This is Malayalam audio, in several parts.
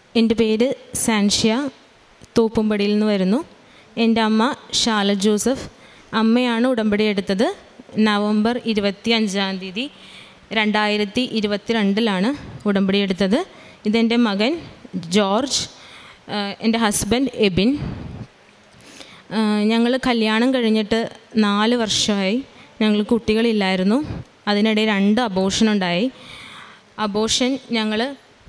എൻ്റെ പേര് സാൻഷ്യ തോപ്പുംപടിയിൽ നിന്ന് വരുന്നു എൻ്റെ അമ്മ ഷാല ജോസഫ് അമ്മയാണ് ഉടമ്പടി എടുത്തത് നവംബർ ഇരുപത്തി അഞ്ചാം തീയതി രണ്ടായിരത്തി ഇരുപത്തി രണ്ടിലാണ് ഉടമ്പടി എടുത്തത് ഇതെൻ്റെ മകൻ ജോർജ് ആഹ് എൻ്റെ ഹസ്ബൻഡ് എബിൻ ഞങ്ങൾ കല്യാണം കഴിഞ്ഞിട്ട് നാല് വർഷമായി ഞങ്ങൾ കുട്ടികളില്ലായിരുന്നു അതിനിടെ രണ്ട് അബോഷൻ ഉണ്ടായി അബോഷൻ ഞങ്ങൾ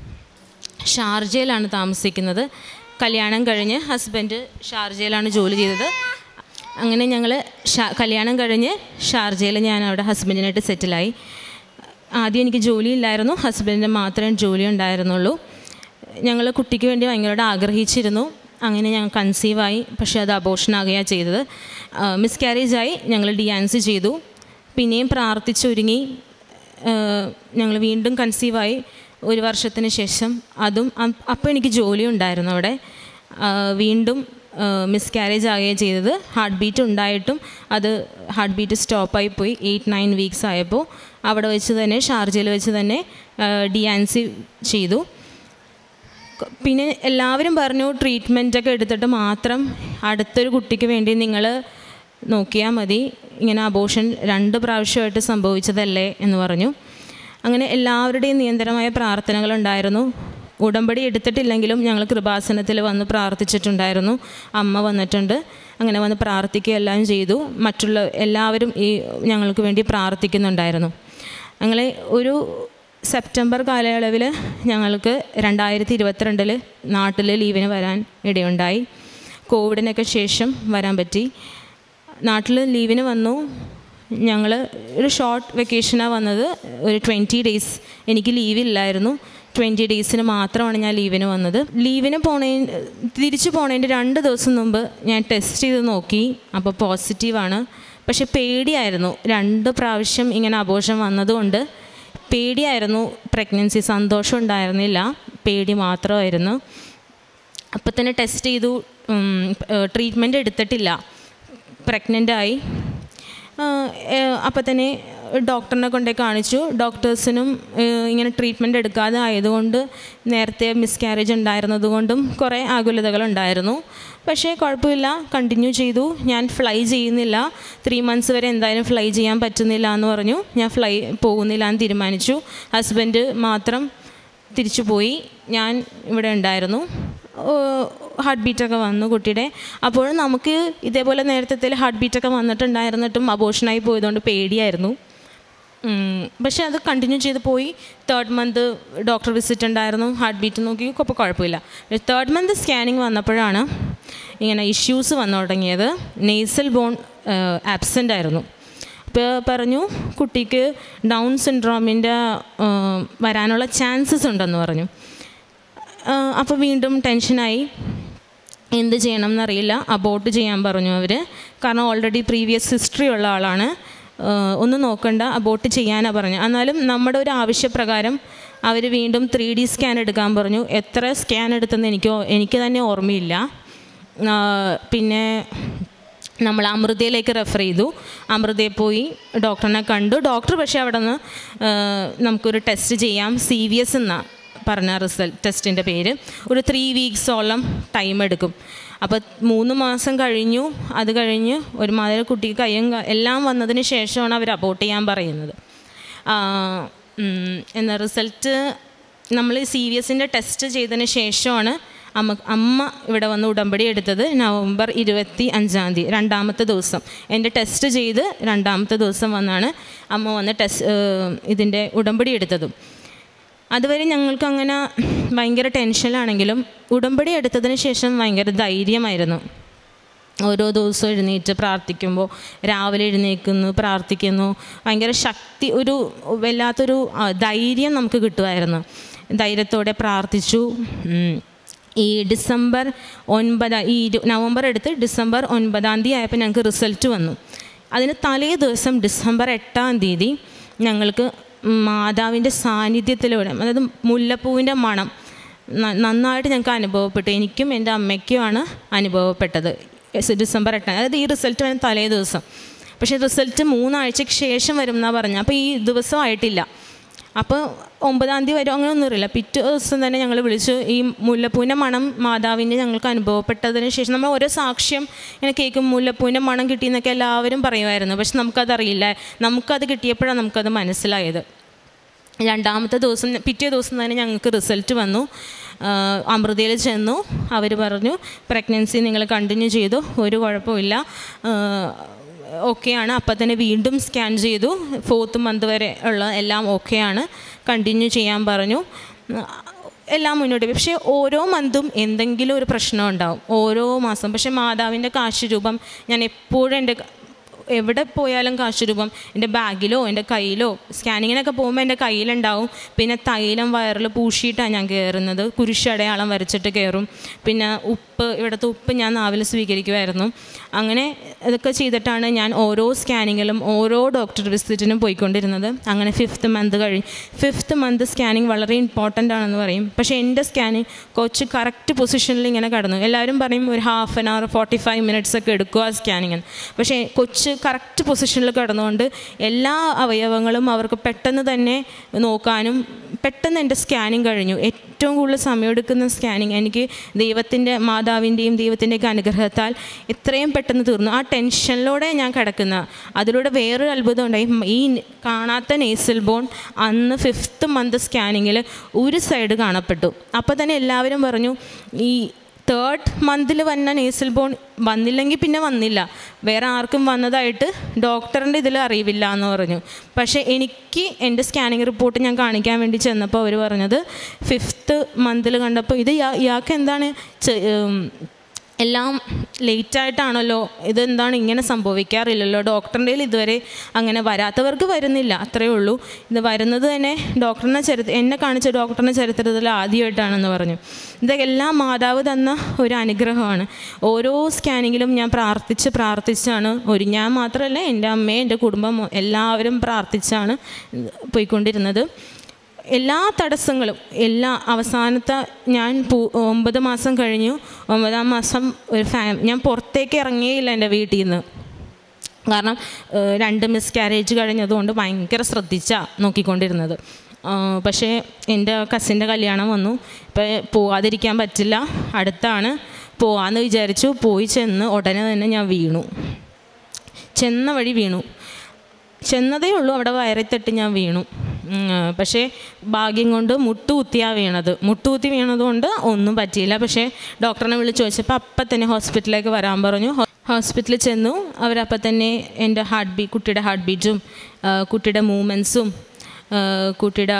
ഷാർജയിലാണ് താമസിക്കുന്നത് കല്യാണം കഴിഞ്ഞ് ഹസ്ബൻഡ് ഷാർജയിലാണ് ജോലി ചെയ്തത് അങ്ങനെ ഞങ്ങൾ ഷാ കല്യാണം കഴിഞ്ഞ് ഷാർജയിൽ ഞാൻ അവിടെ ഹസ്ബൻഡിനായിട്ട് സെറ്റിലായി ആദ്യം എനിക്ക് ജോലി ഇല്ലായിരുന്നു ഹസ്ബൻഡിന് മാത്രമേ ജോലി ഉണ്ടായിരുന്നുള്ളൂ ഞങ്ങൾ കുട്ടിക്ക് വേണ്ടി ഭയങ്കരമായിട്ട് ആഗ്രഹിച്ചിരുന്നു അങ്ങനെ ഞങ്ങൾ കൺസീവായി പക്ഷേ അത് അബോഷനാകുകയാണ് ചെയ്തത് മിസ് ക്യാരേജായി ഞങ്ങൾ ഡിയാൻസ് ചെയ്തു പിന്നെയും പ്രാർത്ഥിച്ചൊരുങ്ങി ഞങ്ങൾ വീണ്ടും കൺസീവായി ഒരു വർഷത്തിന് ശേഷം അതും അപ്പോൾ എനിക്ക് ജോലി ഉണ്ടായിരുന്നു അവിടെ ആ, വീണ്ടും മിസ് ക്യാരേജ് ആകുകയാണ് ചെയ്തത് ഹാർട്ട് ബീറ്റ് ഉണ്ടായിട്ടും അത് ഹാർട്ട് ബീറ്റ് സ്റ്റോപ്പായി പോയി എയ്റ്റ് നയൻ വീക്സ് ആയപ്പോൾ അവിടെ വെച്ച് തന്നെ ഷാർജയിൽ വെച്ച് തന്നെ ഡിയാൻസി ചെയ്തു ക- പിന്നെ എല്ലാവരും പറഞ്ഞു ട്രീറ്റ്മെൻ്റ് ഒക്കെ എടുത്തിട്ട് മാത്രം അടുത്തൊരു കുട്ടിക്ക് വേണ്ടി നിങ്ങൾ നോക്കിയാൽ മതി ഇങ്ങനെ അബോഷൻ രണ്ട് പ്രാവശ്യമായിട്ട് സംഭവിച്ചതല്ലേ എന്ന് പറഞ്ഞു അങ്ങനെ എല്ലാവരുടെയും നിരന്തരമായ പ്രാർത്ഥനകളുണ്ടായിരുന്നു ഉടമ്പടി എടുത്തിട്ടില്ലെങ്കിലും ഞങ്ങൾ കൃപാസനത്തിൽ വന്ന് പ്രാർത്ഥിച്ചിട്ടുണ്ടായിരുന്നു അമ്മ വന്നിട്ടുണ്ട് അങ്ങനെ വന്ന് പ്രാർത്ഥിക്കുകയെല്ലാം ചെയ്തു മറ്റുള്ള എല്ലാവരും ഈ ഞങ്ങൾക്ക് വേണ്ടി പ്രാർത്ഥിക്കുന്നുണ്ടായിരുന്നു ഞങ്ങളെ ഒരു സെപ്റ്റംബർ കാലയളവിൽ ഞങ്ങൾക്ക് രണ്ടായിരത്തി ഇരുപത്തിരണ്ടിൽ നാട്ടിൽ ലീവിന് വരാൻ ഇടയുണ്ടായി കോവിഡിനൊക്കെ ശേഷം വരാൻ പറ്റി നാട്ടിൽ ലീവിന് വന്നു ഞങ്ങൾ ഒരു ഷോർട്ട് വെക്കേഷനാണ് വന്നത് ഒരു ട്വൻറ്റി ഡേയ്സ് എനിക്ക് ലീവില്ലായിരുന്നു ട്വൻറ്റി ഡേയ്സിന് മാത്രമാണ് ഞാൻ ലീവിന് വന്നത് ലീവിന് പോണേ തിരിച്ചു പോണതിൻ്റെ രണ്ട് ദിവസം മുമ്പ് ഞാൻ ടെസ്റ്റ് ചെയ്ത് നോക്കി അപ്പോൾ പോസിറ്റീവാണ് പക്ഷെ പേടിയായിരുന്നു രണ്ട് പ്രാവശ്യം ഇങ്ങനെ അബോഷം വന്നതുകൊണ്ട് പേടിയായിരുന്നു പ്രഗ്നൻസി സന്തോഷം ഉണ്ടായിരുന്നില്ല പേടി മാത്രമായിരുന്നു അപ്പോൾ തന്നെ ടെസ്റ്റ് ചെയ്തു ട്രീറ്റ്മെൻറ്റ് എടുത്തിട്ടില്ല പ്രഗ്നൻ്റായി അപ്പോൾ തന്നെ ഡോക്ടറിനെ കൊണ്ടേ കാണിച്ചു ഡോക്ടേഴ്സിനും ഏഹ്, ഇങ്ങനെ ട്രീറ്റ്മെൻറ്റ് എടുക്കാതെ ആയതുകൊണ്ട് നേരത്തെ മിസ്കാരേജ് ഉണ്ടായിരുന്നതുകൊണ്ടും കുറേ ആകുലതകളുണ്ടായിരുന്നു പക്ഷേ കുഴപ്പമില്ല കണ്ടിന്യൂ ചെയ്തു ഞാൻ ഫ്ലൈ ചെയ്യുന്നില്ല ത്രീ മന്ത്സ് വരെ എന്തായാലും ഫ്ലൈ ചെയ്യാൻ പറ്റുന്നില്ല എന്ന് പറഞ്ഞു ഞാൻ ഫ്ലൈ പോകുന്നില്ല എന്ന് തീരുമാനിച്ചു ഹസ്ബൻഡ് മാത്രം തിരിച്ചു പോയി ഞാൻ ഇവിടെ ഉണ്ടായിരുന്നു ഹാർട്ട് ബീറ്റൊക്കെ വന്നു കുട്ടിയുടെ അപ്പോൾ നമുക്ക് ഇതേപോലെ നേരത്തെ ഹാർട്ട് ബീറ്റൊക്കെ വന്നിട്ടുണ്ടായിരുന്നിട്ടും അബോഷനായി പോയതുകൊണ്ട് പേടിയായിരുന്നു ഉം, പക്ഷേ അത് കണ്ടിന്യൂ ചെയ്ത് പോയി തേർഡ് മന്ത് ഡോക്ടർ വിസിറ്റ് ഉണ്ടായിരുന്നു ഹാർട്ട് ബീറ്റ് നോക്കി അപ്പോൾ കുഴപ്പമില്ല തേർഡ് മന്ത് സ്കാനിങ് വന്നപ്പോഴാണ് ഇങ്ങനെ ഇഷ്യൂസ് വന്നു തുടങ്ങിയത് നെയ്സൽ ബോൺ ആബ്സെൻ്റ് ആയിരുന്നു അപ്പോൾ പറഞ്ഞു കുട്ടിക്ക് ഡൗൺ സിൻഡ്രോമിൻ്റെ വരാനുള്ള ചാൻസസ് ഉണ്ടെന്ന് പറഞ്ഞു അപ്പോൾ വീണ്ടും ടെൻഷനായി എന്ത് ചെയ്യണം എന്നറിയില്ല അബോട്ട് ചെയ്യാൻ പറഞ്ഞു അവർ കാരണം ഓൾറെഡി പ്രീവിയസ് ഹിസ്റ്ററി ഉള്ള ആളാണ് ആഹ് ഒന്നും നോക്കണ്ട അബോട്ട് ചെയ്യാനാണ് പറഞ്ഞു എന്നാലും നമ്മുടെ ഒരു ആവശ്യപ്രകാരം അവർ വീണ്ടും ത്രീ ഡി സ്കാൻ എടുക്കാൻ പറഞ്ഞു എത്ര സ്കാൻ എടുത്തെന്ന് എനിക്ക് ഓ- എനിക്ക് തന്നെ ഓർമ്മയില്ല ആഹ് പിന്നെ നമ്മൾ അമൃതയിലേക്ക് റെഫർ ചെയ്തു അമൃതയിൽ പോയി ഡോക്ടറിനെ കണ്ടു ഡോക്ടർ പക്ഷേ അവിടെ നിന്ന് നമുക്കൊരു ടെസ്റ്റ് ചെയ്യാം സി വി എസ് എന്നാണ് പറഞ്ഞ റിസൾട്ട് ടെസ്റ്റിൻ്റെ പേര് ഒരു ത്രീ വീക്സോളം ടൈം എടുക്കും അപ്പോൾ മൂന്ന് മാസം കഴിഞ്ഞു അത് കഴിഞ്ഞ് ഒരുമാതിരി കുട്ടിക്ക് കയ്യും ക- എല്ലാം വന്നതിന് ശേഷമാണ് അവർ അബോട്ട് ചെയ്യാൻ പറയുന്നത് ആ, ഉം, എന്ന റിസൾട്ട് നമ്മൾ സി വി എസിൻ്റെ ടെസ്റ്റ് ചെയ്തതിന് ശേഷമാണ് അമ്മ അമ്മ ഇവിടെ വന്ന് ഉടമ്പടി എടുത്തത് നവംബർ ഇരുപത്തി അഞ്ചാം തീയതി രണ്ടാമത്തെ ദിവസം എൻ്റെ ടെസ്റ്റ് ചെയ്ത് രണ്ടാമത്തെ ദിവസം വന്നാണ് അമ്മ വന്ന് ടെസ്റ്റ് ഇതിൻ്റെ ഉടമ്പടി എടുത്തതും അതുവരെ ഞങ്ങൾക്ക് അങ്ങനെ ഭയങ്കര ടെൻഷനിലാണെങ്കിലും ഉടമ്പടി എടുത്തതിന് ശേഷം ഭയങ്കര ധൈര്യമായിരുന്നു ഓരോ ദിവസവും എഴുന്നേറ്റ് പ്രാർത്ഥിക്കുമ്പോൾ രാവിലെ എഴുന്നേൽക്കുന്നു പ്രാർത്ഥിക്കുന്നു ഭയങ്കര ശക്തി ഒരു വല്ലാത്തൊരു ആ, ധൈര്യം നമുക്ക് കിട്ടുമായിരുന്നു ധൈര്യത്തോടെ പ്രാർത്ഥിച്ചു ഉം. ഈ ഡിസംബർ ഒൻപത് ഈ ഇരു- നവംബർ എടുത്ത് ഡിസംബർ ഒൻപതാം തീയതി ആയപ്പോൾ ഞങ്ങൾക്ക് റിസൾട്ട് വന്നു അതിന് തലേ ദിവസം ഡിസംബർ എട്ടാം തീയതി ഞങ്ങൾക്ക് മാതാവിൻ്റെ സാന്നിധ്യത്തിലൂടെ അതായത് മുല്ലപ്പൂവിൻ്റെ മണം ന- നന്നായിട്ട് ഞങ്ങൾക്ക് അനുഭവപ്പെട്ടു എനിക്കും എൻ്റെ അമ്മയ്ക്കുമാണ് അനുഭവപ്പെട്ടത് എസ് ഡിസംബർ എട്ടാം അതായത് ഈ റിസൾട്ട് വരുന്ന തലേ ദിവസം പക്ഷേ റിസൾട്ട് മൂന്നാഴ്ചയ്ക്ക് ശേഷം വരും എന്നാണ് പറഞ്ഞത് അപ്പോൾ ഈ ദിവസം ആയിട്ടില്ല അപ്പോൾ ഒമ്പതാം തീയതി വരും അങ്ങനെ ഒന്നും അറിയില്ല പിറ്റേ ദിവസം തന്നെ ഞങ്ങൾ വിളിച്ചു ഈ മുല്ലപ്പൂവിൻ്റെ മണം മാതാവിൻ്റെ ഞങ്ങൾക്ക് അനുഭവപ്പെട്ടതിന് ശേഷം നമ്മൾ ഓരോ സാക്ഷ്യം ഇങ്ങനെ കേൾക്കും മുല്ലപ്പൂവിൻ്റെ മണം കിട്ടിയെന്നൊക്കെ എല്ലാവരും പറയുമായിരുന്നു പക്ഷെ നമുക്കതറിയില്ല നമുക്കത് കിട്ടിയപ്പോഴാണ് നമുക്കത് മനസ്സിലായത് രണ്ടാമത്തെ ദിവസം പിറ്റേ ദിവസം തന്നെ ഞങ്ങൾക്ക് റിസൾട്ട് വന്നു അമൃതയിൽ ചെന്നു അവർ പറഞ്ഞു പ്രഗ്നൻസി നിങ്ങൾ കണ്ടിന്യൂ ചെയ്തു ഒരു കുഴപ്പമില്ല ഓക്കെയാണ് അപ്പം തന്നെ വീണ്ടും സ്കാൻ ചെയ്തു ഫോർത്ത് മന്ത് വരെ ഉള്ള എല്ലാം ഓക്കെയാണ് കണ്ടിന്യൂ ചെയ്യാൻ പറഞ്ഞു എല്ലാം മുന്നോട്ട് പോയി പക്ഷേ ഓരോ മന്തും എന്തെങ്കിലും ഒരു പ്രശ്നം ഉണ്ടാവും ഓരോ മാസം പക്ഷേ മാതാവിൻ്റെ കാശ് രൂപം ഞാൻ എപ്പോഴും എൻ്റെ എവിടെ പോയാലും കാശ് രൂപം എൻ്റെ ബാഗിലോ എൻ്റെ കയ്യിലോ സ്കാനിങ്ങിനൊക്കെ പോകുമ്പോൾ എൻ്റെ കയ്യിലുണ്ടാവും പിന്നെ തൈലം വയറിൽ പൂശിയിട്ടാണ് ഞാൻ കയറുന്നത് കുരിശടയാളം വരച്ചിട്ട് കയറും പിന്നെ ഉപ്പ് ഇവിടുത്തെ ഉപ്പ് ഞാൻ നാവിൽ സ്വീകരിക്കുമായിരുന്നു അങ്ങനെ ഇതൊക്കെ ചെയ്തിട്ടാണ് ഞാൻ ഓരോ സ്കാനിങ്ങിലും ഓരോ ഡോക്ടർ വിസിറ്റിനും പോയിക്കൊണ്ടിരുന്നത് അങ്ങനെ ഫിഫ്ത്ത് മന്ത് കഴിഞ്ഞ് ഫിഫ്ത്ത് മന്ത് സ്കാനിങ് വളരെ ഇമ്പോർട്ടൻ്റ് ആണെന്ന് പറയും പക്ഷേ എൻ്റെ സ്കാനിങ് കൊച്ച് കറക്റ്റ് പൊസിഷനിൽ ഇങ്ങനെ കടന്നു എല്ലാവരും പറയും ഒരു half an hour forty five minutes ഒക്കെ എടുക്കുക സ്കാനിങ്ങിന് പക്ഷേ കൊച്ച് കറക്റ്റ് പൊസിഷനിൽ കിടന്നുകൊണ്ട് എല്ലാ അവയവങ്ങളും അവർക്ക് പെട്ടെന്ന് തന്നെ നോക്കാനും പെട്ടെന്ന് എൻ്റെ സ്കാനിങ് കഴിഞ്ഞു ഏറ്റവും കൂടുതൽ സമയമെടുക്കുന്ന സ്കാനിങ് എനിക്ക് ദൈവത്തിൻ്റെ മാതാവിൻ്റെയും ദൈവത്തിൻ്റെയൊക്കെ അനുഗ്രഹത്താൽ എത്രയും പെട്ടെന്ന് തീർന്നു ആ ടെൻഷനിലൂടെ ഞാൻ കിടക്കുന്ന അതിലൂടെ വേറൊരു അത്ഭുതം ഉണ്ടായി ഈ കാണാത്ത നേസിൽ ബോൺ അന്ന് ഫിഫ്ത്ത് മന്ത് സ്കാനിങ്ങിൽ ഒരു സൈഡ് കാണപ്പെട്ടു അപ്പോൾ തന്നെ എല്ലാവരും പറഞ്ഞു ഈ തേർഡ് മന്തിൽ വന്ന നേസിൽ ബോൺ വന്നില്ലെങ്കിൽ പിന്നെ വന്നില്ല വേറെ ആർക്കും വന്നതായിട്ട് ഡോക്ടറിൻ്റെ ഇതിൽ അറിവില്ല എന്ന് പറഞ്ഞു പക്ഷേ എനിക്ക് എൻ്റെ സ്കാനിങ് റിപ്പോർട്ട് ഞാൻ കാണിക്കാൻ വേണ്ടി ചെന്നപ്പോൾ അവർ പറഞ്ഞത് ഫിഫ്ത്ത് മന്തിൽ കണ്ടപ്പോൾ ഇത് ഇയാൾക്ക് എന്താണ് എല്ലാം ലേറ്റായിട്ടാണല്ലോ ഇതെന്താണ് ഇങ്ങനെ സംഭവിക്കാറില്ലല്ലോ ഡോക്ടറിൻ്റെ ഇതുവരെ അങ്ങനെ വരാത്തവർക്ക് വരുന്നില്ല അത്രയേ ഉള്ളൂ ഇത് വരുന്നത് തന്നെ ഡോക്ടറിനെ ചരിത്ര എന്നെ കാണിച്ച ഡോക്ടറിൻ്റെ ചരിത്രത്തിൽ ആദ്യമായിട്ടാണെന്ന് പറഞ്ഞു ഇതെല്ലാം മാതാവ് തന്ന ഒരു അനുഗ്രഹമാണ് ഓരോ സ്കാനിങ്ങിലും ഞാൻ പ്രാർത്ഥിച്ച് പ്രാർത്ഥിച്ചാണ് ഒരു ഞാൻ മാത്രമല്ല എൻ്റെ അമ്മയും എൻ്റെ കുടുംബം എല്ലാവരും പ്രാർത്ഥിച്ചാണ് പോയിക്കൊണ്ടിരുന്നത് എല്ലാ തടസ്സങ്ങളും എല്ലാ അവസാനത്തെ ഞാൻ ഒമ്പത് മാസം കഴിഞ്ഞു ഒമ്പതാം മാസം ഒരു ഫാ ഞാൻ പുറത്തേക്ക് ഇറങ്ങിയില്ല എൻ്റെ വീട്ടിൽ നിന്ന് കാരണം രണ്ട് മിസ്കാരേജ് കഴിഞ്ഞതുകൊണ്ട് ഭയങ്കര ശ്രദ്ധിച്ചാണ് നോക്കിക്കൊണ്ടിരുന്നത് പക്ഷേ എൻ്റെ കസിൻ്റെ കല്യാണം വന്നു ഇപ്പം പോവാതിരിക്കാൻ പറ്റില്ല അടുത്താണ് പോവാമെന്ന് വിചാരിച്ചു പോയി ചെന്ന് ഉടനെ തന്നെ ഞാൻ വീണു ചെന്ന വഴി വീണു ചെന്നതേ ഉള്ളൂ അവിടെ വയറത്തെട്ട് ഞാൻ വീണു പക്ഷേ ഭാഗ്യം കൊണ്ട് മുട്ടുകുത്തിയാണ് വീണത് മുട്ടുകുത്തി വീണതുകൊണ്ട് ഒന്നും പറ്റിയില്ല പക്ഷേ ഡോക്ടറിനെ വിളിച്ച് ചോദിച്ചപ്പോൾ അപ്പം തന്നെ ഹോസ്പിറ്റലിലേക്ക് വരാൻ പറഞ്ഞു ഹോസ്പിറ്റലിൽ ചെന്നു അവരപ്പം തന്നെ എൻ്റെ ഹാർട്ട് ബീറ്റ് കുട്ടിയുടെ ഹാർട്ട് ബീറ്റും കുട്ടിയുടെ മൂമെൻസും കുട്ടിയുടെ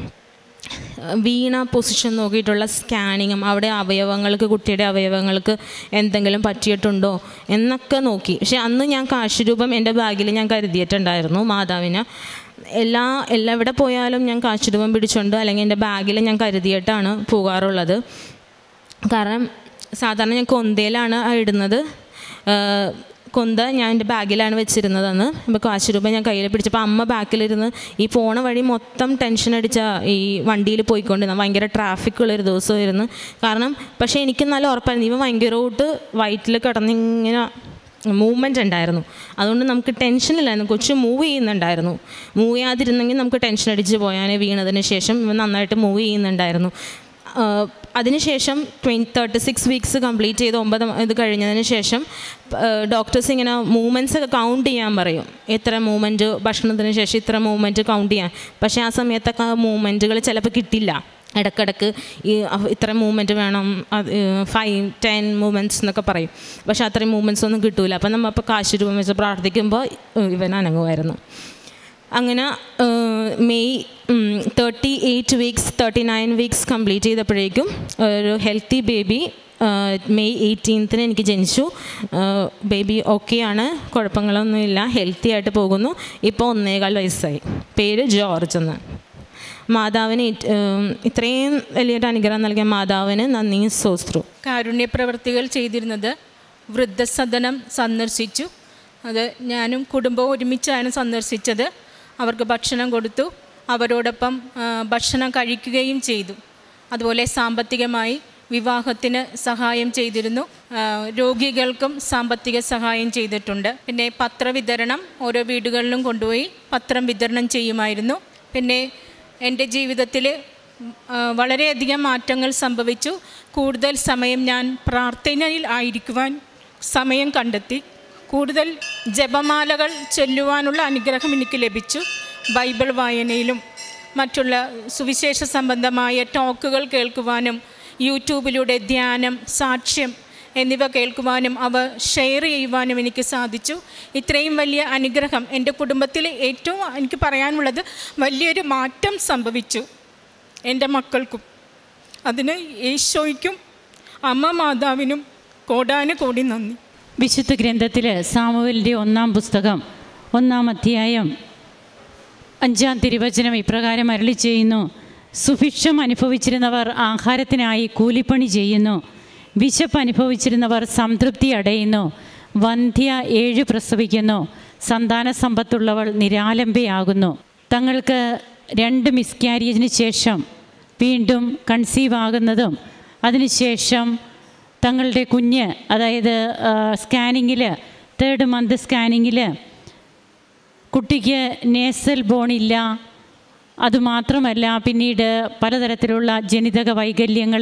വീണ പൊസിഷൻ നോക്കിയിട്ടുള്ള സ്കാനിങ്ങും അവിടെ അവയവങ്ങൾക്ക് കുട്ടിയുടെ അവയവങ്ങൾക്ക് എന്തെങ്കിലും പറ്റിയിട്ടുണ്ടോ എന്നൊക്കെ നോക്കി പക്ഷേ അന്ന് ഞാൻ കാശുരൂപം എൻ്റെ ബാഗിൽ ഞാൻ കരുതിയിട്ടുണ്ടായിരുന്നു മാതാവിന് എല്ലാ എല്ലാ എവിടെ പോയാലും ഞാൻ കാശുരൂപം പിടിച്ചുകൊണ്ട് അല്ലെങ്കിൽ എൻ്റെ ബാഗിൽ ഞാൻ കരുതിയിട്ടാണ് പോകാറുള്ളത് കാരണം സാധാരണ ഞാൻ കൊന്തയിലാണ് ഇടുന്നത് കൊന്ത ഞാൻ എൻ്റെ ബാഗിലാണ് വെച്ചിരുന്നതെന്ന് ഇപ്പോൾ കാശ് രൂപ ഞാൻ കയ്യിൽ പിടിച്ചപ്പോൾ അമ്മ ബാക്കിലിരുന്ന് ഈ പോണ വഴി മൊത്തം ടെൻഷൻ അടിച്ച ഈ വണ്ടിയിൽ പോയിക്കൊണ്ടിരുന്ന ഭയങ്കര ട്രാഫിക് ഉള്ളൊരു ദിവസമായിരുന്നു കാരണം പക്ഷേ എനിക്ക് നല്ല ഉറപ്പായിരുന്നു ഇവ ഭയങ്കരമായിട്ട് വയറ്റിൽ കിടന്നിങ്ങനെ മൂവ്മെൻ്റ് ഉണ്ടായിരുന്നു അതുകൊണ്ട് നമുക്ക് ടെൻഷനില്ലായിരുന്നു കൊച്ചു മൂവ് ചെയ്യുന്നുണ്ടായിരുന്നു മൂവ് ചെയ്യാതിരുന്നെങ്കിൽ നമുക്ക് ടെൻഷൻ അടിച്ച് പോയാൽ വീണതിന് ശേഷം ഇവ നന്നായിട്ട് മൂവ് ചെയ്യുന്നുണ്ടായിരുന്നു അതിനുശേഷം twenty thirty six weeks complete ചെയ്ത് ഒമ്പത് ഇത് കഴിഞ്ഞതിന് ശേഷം ഡോക്ടേഴ്സ് ഇങ്ങനെ മൂവ്മെൻറ്റ്സ് ഒക്കെ കൗണ്ട് ചെയ്യാൻ പറയും എത്ര മൂവ്മെൻറ്റ് ഭക്ഷണത്തിന് ശേഷം ഇത്ര മൂവ്മെൻറ്റ് കൗണ്ട് ചെയ്യാൻ പക്ഷേ ആ സമയത്തൊക്കെ മൂവ്മെൻറ്റുകൾ ചിലപ്പോൾ കിട്ടില്ല ഇടക്കിടക്ക് ഈ ഇത്ര മൂവ്മെൻറ്റ് വേണം ഫൈവ് ടെൻ മൂവ്മെൻറ്റ്സ് എന്നൊക്കെ പറയും പക്ഷേ അത്രയും മൂവ്മെൻറ്റ്സ് ഒന്നും കിട്ടില്ല അപ്പം നമ്മൾ ഇപ്പോൾ കാശ് രൂപം വെച്ച് പ്രാർത്ഥിക്കുമ്പോൾ ഇവൻ അനങ്ങുമായിരുന്നു അങ്ങനെ മെയ് thirty eight weeks thirty nine weeks complete ചെയ്തപ്പോഴേക്കും ഒരു ഹെൽത്തി ബേബി മെയ് എയ്റ്റീൻത്തിന് എനിക്ക് ജനിച്ചു ബേബി ഓക്കെയാണ് കുഴപ്പങ്ങളൊന്നുമില്ല ഹെൽത്തി ആയിട്ട് പോകുന്നു ഇപ്പോൾ ഒന്നേകാൽ വയസ്സായി പേര് ജോർജ് എന്ന് മാതാവിന് ഇത്രയും വലിയൊരു അനുഗ്രഹം നൽകിയ മാതാവിന് നന്ദി സോസ്ത്രു കാരുണ്യ പ്രവർത്തികൾ ചെയ്തിരുന്നത് വൃദ്ധസദനം സന്ദർശിച്ചു അത് ഞാനും കുടുംബവും ഒരുമിച്ചാണ് സന്ദർശിച്ചത് അവർക്ക് ഭക്ഷണം കൊടുത്തു അവരോടൊപ്പം ഭക്ഷണം കഴിക്കുകയും ചെയ്തു അതുപോലെ സാമ്പത്തികമായി വിവാഹത്തിന് സഹായം ചെയ്തിരുന്നു രോഗികൾക്കും സാമ്പത്തിക സഹായം ചെയ്തിട്ടുണ്ട് പിന്നെ പത്രവിതരണം ഓരോ വീടുകളിലും കൊണ്ടുപോയി പത്രം വിതരണം ചെയ്യുമായിരുന്നു പിന്നെ എൻ്റെ ജീവിതത്തിൽ ആ, വളരെയധികം മാറ്റങ്ങൾ സംഭവിച്ചു കൂടുതൽ സമയം ഞാൻ പ്രാർത്ഥനയിൽ ആയിരിക്കുവാൻ സമയം കണ്ടെത്തി കൂടുതൽ ജപമാലകൾ ചൊല്ലുവാനുള്ള അനുഗ്രഹം എനിക്ക് ലഭിച്ചു ബൈബിൾ വായനയിലും മറ്റുള്ള സുവിശേഷ സംബന്ധമായ ടോക്കുകൾ കേൾക്കുവാനും യൂട്യൂബിലൂടെ ധ്യാനം സാക്ഷ്യം എന്നിവ കേൾക്കുവാനും അവ ഷെയർ ചെയ്യുവാനും എനിക്ക് സാധിച്ചു ഇത്രയും വലിയ അനുഗ്രഹം എൻ്റെ കുടുംബത്തിൽ ഏറ്റവും എനിക്ക് പറയാനുള്ളത് വലിയൊരു മാറ്റം സംഭവിച്ചു എൻ്റെ മക്കൾക്കും അതിന് ഈശോയ്ക്കും അമ്മ മാതാവിനും കോടാനുകോടി നന്ദി വിശുദ്ധ ഗ്രന്ഥത്തിൽ സാമുവലിൻ്റെ ഒന്നാം പുസ്തകം ഒന്നാം അധ്യായം അഞ്ചാം തിരുവചനം ഇപ്രകാരം അരളി ചെയ്യുന്നു സുഭിക്ഷം അനുഭവിച്ചിരുന്നവർ ആഹാരത്തിനായി കൂലിപ്പണി ചെയ്യുന്നു വിശപ്പ് അനുഭവിച്ചിരുന്നവർ സംതൃപ്തി അടയുന്നു വന്ധ്യ ഏഴ് പ്രസവിക്കുന്നു സന്താന സമ്പത്തുള്ളവൾ നിരാലംബയാകുന്നു തങ്ങൾക്ക് രണ്ട് മിസ്കാരിയതിന് ശേഷം വീണ്ടും കൺസീവ് ആകുന്നതും അതിനുശേഷം തങ്ങളുടെ കുഞ്ഞ് അതായത് സ്കാനിങ്ങിൽ തേർഡ് മന്ത് സ്കാനിങ്ങിൽ കുട്ടിക്ക് നേസൽ ബോണില്ല അതുമാത്രമല്ല പിന്നീട് പലതരത്തിലുള്ള ജനിതക വൈകല്യങ്ങൾ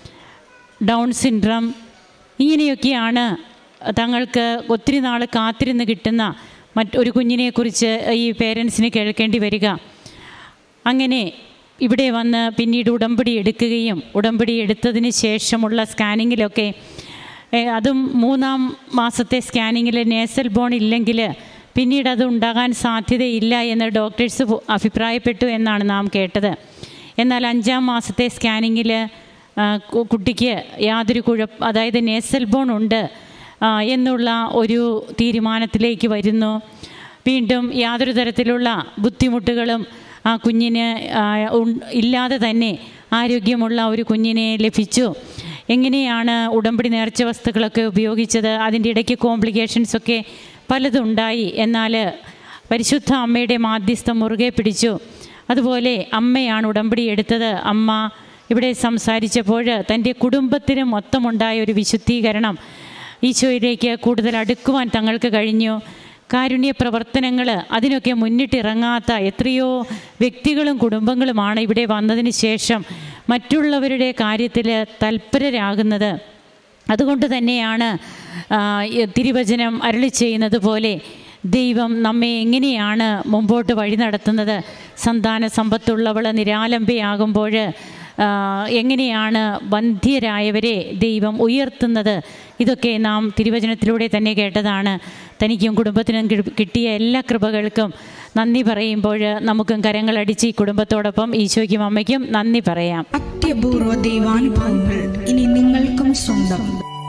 ഡൗൺ സിൻഡ്രം ഇങ്ങനെയൊക്കെയാണ് തങ്ങൾക്ക് ഒത്തിരി നാൾ കാത്തിരുന്ന് കിട്ടുന്ന മറ്റൊരു കുഞ്ഞിനെക്കുറിച്ച് ഈ പേരൻസിന് കേൾക്കേണ്ടി വരിക അങ്ങനെ ഇവിടെ വന്ന് പിന്നീട് ഉടമ്പടി എടുക്കുകയും ഉടമ്പടി എടുത്തതിന് ശേഷമുള്ള സ്കാനിങ്ങിലൊക്കെ ഏ, അതും മൂന്നാം മാസത്തെ സ്കാനിങ്ങിൽ നേസൽ ബോൺ ഇല്ലെങ്കിൽ പിന്നീട് അത് ഉണ്ടാകാൻ സാധ്യതയില്ല എന്ന് ഡോക്ടേഴ്സ് പോ- അഭിപ്രായപ്പെട്ടു എന്നാണ് നാം കേട്ടത് എന്നാൽ അഞ്ചാം മാസത്തെ സ്കാനിങ്ങിൽ കുട്ടിക്ക് യാതൊരു കുഴപ്പ അതായത് നേസൽ ബോൺ ഉണ്ട് ആ, എന്നുള്ള ഒരു തീരുമാനത്തിലേക്ക് വരുന്നു വീണ്ടും യാതൊരു തരത്തിലുള്ള ബുദ്ധിമുട്ടുകളും ആ കുഞ്ഞിന് ആ, ഉൺ- ഇല്ലാതെ തന്നെ ആരോഗ്യമുള്ള ഒരു കുഞ്ഞിനെ ലഭിച്ചു എങ്ങനെയാണ് ഉടമ്പടി നേർച്ച വസ്തുക്കളൊക്കെ ഉപയോഗിച്ചത് അതിൻ്റെ ഇടയ്ക്ക് കോംപ്ലിക്കേഷൻസ് ഒക്കെ പലതുണ്ടായി എന്നാൽ പരിശുദ്ധ അമ്മയുടെ മാധ്യസ്ഥം മുറുകെ പിടിച്ചു അതുപോലെ അമ്മയാണ് ഉടമ്പടി എടുത്തത് അമ്മ ഇവിടെ സംസാരിച്ചപ്പോൾ തൻ്റെ കുടുംബത്തിന് മൊത്തമുണ്ടായ ഒരു വിശുദ്ധീകരണം ഈശോയിലേക്ക് കൂടുതൽ അടുക്കുവാൻ തങ്ങൾക്ക് കഴിഞ്ഞു കാരുണ്യ പ്രവർത്തനങ്ങൾ അതിനൊക്കെ മുന്നിട്ടിറങ്ങാത്ത എത്രയോ വ്യക്തികളും കുടുംബങ്ങളുമാണ് ഇവിടെ വന്നതിന് ശേഷം മറ്റുള്ളവരുടെ കാര്യത്തിൽ തൽപരരാകുന്നത് അതുകൊണ്ട് തന്നെയാണ് ആ, ഈ തിരുവചനം അരളി ചെയ്യുന്നത് പോലെ ദൈവം നമ്മെ എങ്ങനെയാണ് മുമ്പോട്ട് വഴി നടത്തുന്നത് സന്താന സമ്പത്തുള്ളവൾ നിരാലംബയാകുമ്പോൾ ആ, എങ്ങനെയാണ് ബന്ധ്യരായവരെ ദൈവം ഉയർത്തുന്നത് ഇതൊക്കെ നാം തിരുവചനത്തിലൂടെ തന്നെ കേട്ടതാണ് തനിക്കും കുടുംബത്തിനും കി- കിട്ടിയ എല്ലാ കൃപകൾക്കും നന്ദി പറയുമ്പോൾ നമുക്കും കരങ്ങളടിച്ച് ഈ കുടുംബത്തോടൊപ്പം ഈശോയ്ക്കും അമ്മയ്ക്കും നന്ദി പറയാം അത്യപൂർവ ദൈവാനുഭവങ്ങൾ ഇനി നിങ്ങൾക്കും സ്വന്തം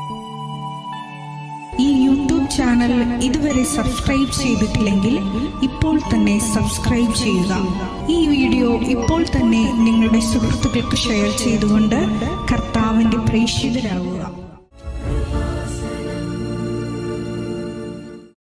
ഈ യൂട്യൂബ് ചാനൽ ഇതുവരെ സബ്സ്ക്രൈബ് ചെയ്തിട്ടില്ലെങ്കിൽ ഇപ്പോൾ തന്നെ സബ്സ്ക്രൈബ് ചെയ്യുക ഈ വീഡിയോ ഇപ്പോൾ തന്നെ നിങ്ങളുടെ സുഹൃത്തുക്കൾക്ക് ഷെയർ ചെയ്തുകൊണ്ട് കർത്താവിന്റെ പ്രേക്ഷിതരാകുക